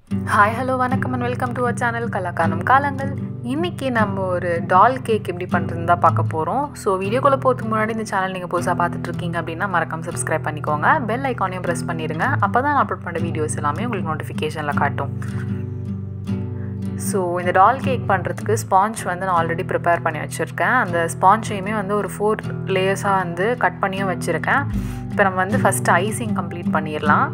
hi hello வணக்கம் and welcome to our channel கலாக்கானம் காலங்கள் இன்றைக்கி நம்ம ஒரு டால் கேக் எப்படி பண்ணுறதுன்னு தான் பார்க்க போகிறோம் ஸோ வீடியோக்குள்ளே போகிறதுக்கு முன்னாடி இந்த சேனல் நீங்கள் புதுசாக பார்த்துட்டு இருக்கீங்க அப்படின்னா மறக்காம சப்ஸ்கிரைப் பண்ணிக்கோங்க பெல் ஐக்கானையும் ப்ரெஸ் பண்ணிடுங்க அப்போ தான் நான் அப்லோட் பண்ணுற வீடியோஸ் எல்லாமே உங்களுக்கு நோட்டிஃபிகேஷனில் காட்டும் ஸோ இந்த டால் கேக் பண்ணுறதுக்கு ஸ்பாஞ்ச் வந்து நான் ஆல்ரெடி ப்ரிப்பேர் பண்ணி வச்சுருக்கேன் அந்த ஸ்பாஞ்சையுமே வந்து ஒரு ஃபோர் லேயர்ஸாக வந்து கட் பண்ணியும் வச்சுருக்கேன் இப்போ நம்ம வந்து ஃபஸ்ட்டு ஐசிங் கம்ப்ளீட் பண்ணிடலாம்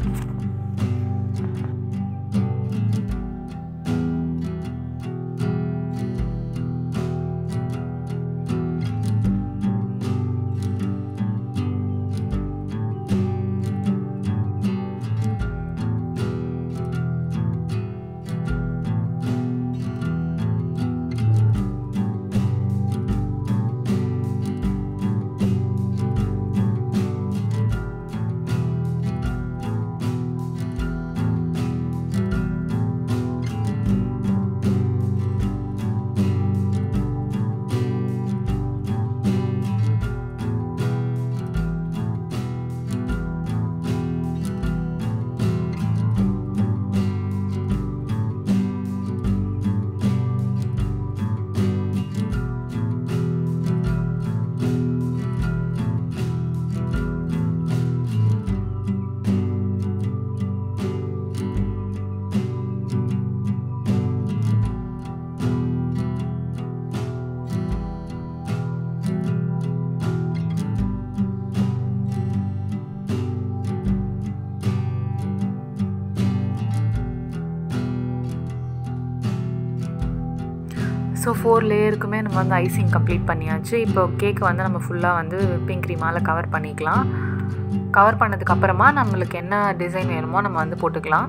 ஸோ ஃபோர் லேயருக்குமே நம்ம வந்து ஐசிங் கம்ப்ளீட் பண்ணியாச்சு இப்போ கேக்கை வந்து நம்ம ஃபுல்லாக வந்து விப்பிங் க்ரீமால் கவர் பண்ணிக்கலாம் கவர் பண்ணதுக்கப்புறமா நம்மளுக்கு என்ன டிசைன் வேணுமோ நம்ம வந்து போட்டுக்கலாம்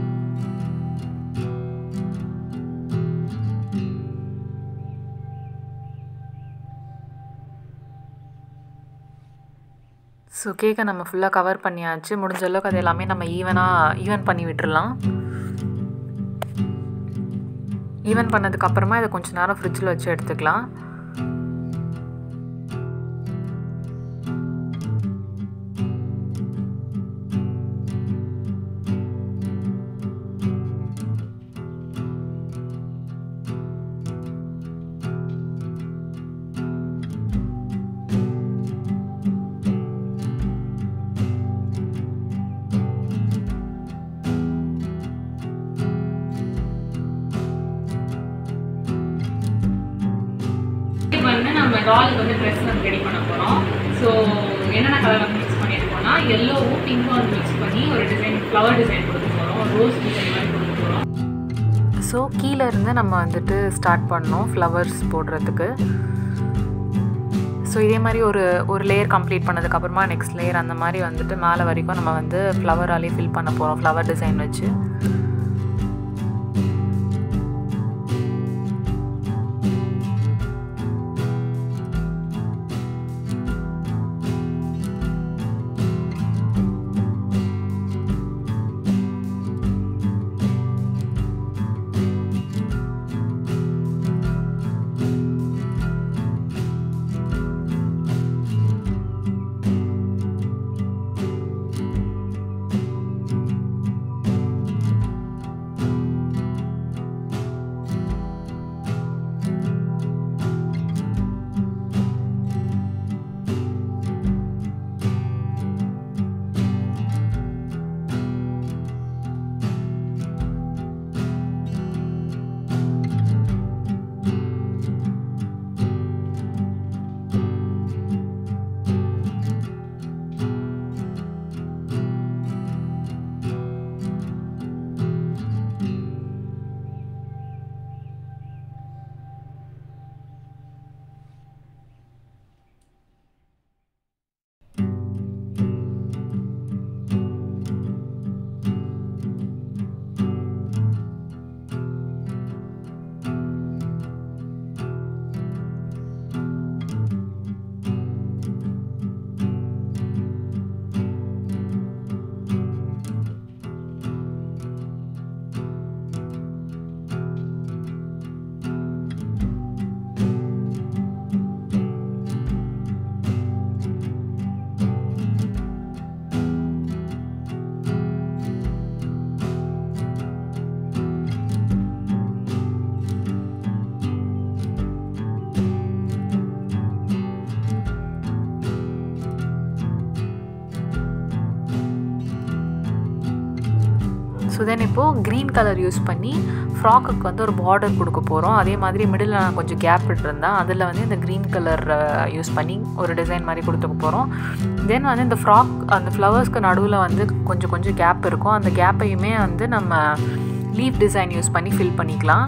ஸோ கேக்கை நம்ம ஃபுல்லாக கவர் பண்ணியாச்சு முடிஞ்ச அளவுக்கு அது எல்லாமே நம்ம ஈவனாக ஈவன் பண்ணி விட்டுறலாம் ஈவன் பண்ணதுக்கப்புறமா இதை கொஞ்சம் நேரம் ஃப்ரிட்ஜில் வச்சு எடுத்துக்கலாம் வந்து நம்ம டாலுக்கு வந்து ட்ரெஸ் வந்து ரெடி பண்ண போகிறோம் ஸோ என்னென்ன கலர் வந்து மிக்ஸ் பண்ணியிருக்கோம்னா எல்லோவும் பிங்க்கும் வந்து மிக்ஸ் பண்ணி ஒரு டிசைன் ஃப்ளவர் டிசைன் கொடுக்க போகிறோம் ரோஸ் டிசைன் மாதிரி கொடுக்க போகிறோம் ஸோ கீழே இருந்து நம்ம வந்துட்டு ஸ்டார்ட் பண்ணோம் ஃப்ளவர்ஸ் போடுறதுக்கு ஸோ இதே மாதிரி ஒரு ஒரு லேயர் கம்ப்ளீட் பண்ணதுக்கப்புறமா நெக்ஸ்ட் லேயர் அந்த மாதிரி வந்துட்டு மேலே வரைக்கும் நம்ம வந்து ஃப்ளவராலே ஃபில் பண்ண போகிறோம் ஃப்ளவர் டிசைன் வச்சு ஸோ தென் இப்போது க்ரீன் கலர் யூஸ் பண்ணி ஃப்ராக்குக்கு வந்து ஒரு பார்டர் கொடுக்க போகிறோம் அதே மாதிரி மிடில் நான் கொஞ்சம் கேப் விட்டுருந்தேன் அதில் வந்து இந்த க்ரீன் கலர் யூஸ் பண்ணி ஒரு டிசைன் மாதிரி கொடுத்துக்க போகிறோம் தென் வந்து இந்த ஃப்ராக் அந்த ஃப்ளவர்ஸ்க்கு நடுவில் வந்து கொஞ்சம் கொஞ்சம் கேப் இருக்கும் அந்த கேப்பையுமே வந்து நம்ம லீஃப் டிசைன் யூஸ் பண்ணி ஃபில் பண்ணிக்கலாம்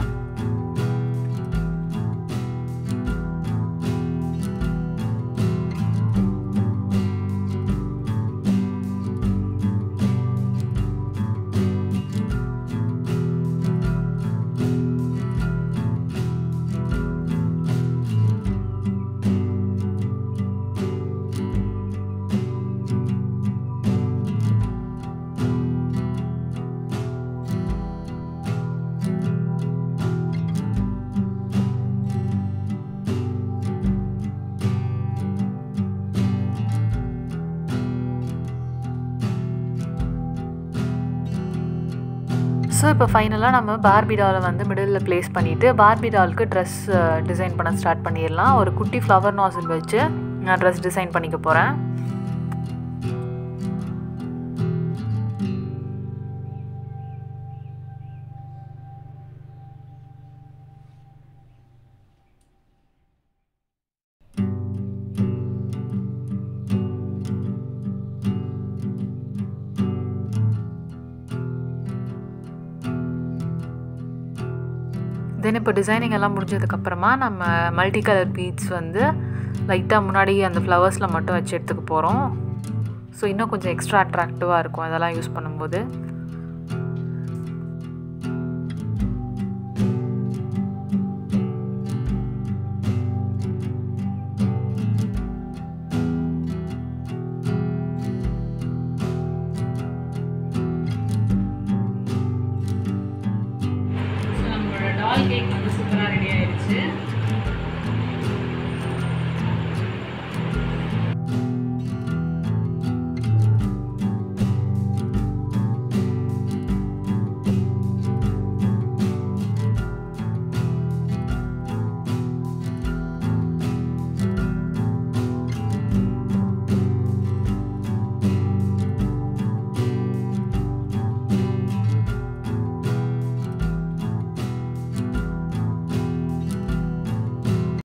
ஸோ இப்போ ஃபைனலாக நம்ம பார்பி டாலை வந்து மிடில் ப்ளேஸ் பண்ணிவிட்டு பார்பி டாலுக்கு ட்ரெஸ் டிசைன் பண்ண ஸ்டார்ட் பண்ணிடலாம் ஒரு குட்டி ஃப்ளவர் நாசில் வச்சு நான் ட்ரெஸ் டிசைன் பண்ணிக்க போகிறேன் தென் இப்போ டிசைனிங் எல்லாம் முடிஞ்சதுக்கப்புறமா நம்ம மல்டி கலர் பீட்ஸ் வந்து லைட்டாக முன்னாடி அந்த ஃப்ளவர்ஸில் மட்டும் வச்சு எடுத்துக்க போகிறோம் ஸோ இன்னும் கொஞ்சம் எக்ஸ்ட்ரா அட்ராக்டிவாக இருக்கும் அதெல்லாம் யூஸ் பண்ணும்போது ஸோ நம்மளோட டால் கேக் வந்து சூப்பராக ரெடி ஆயிடுச்சு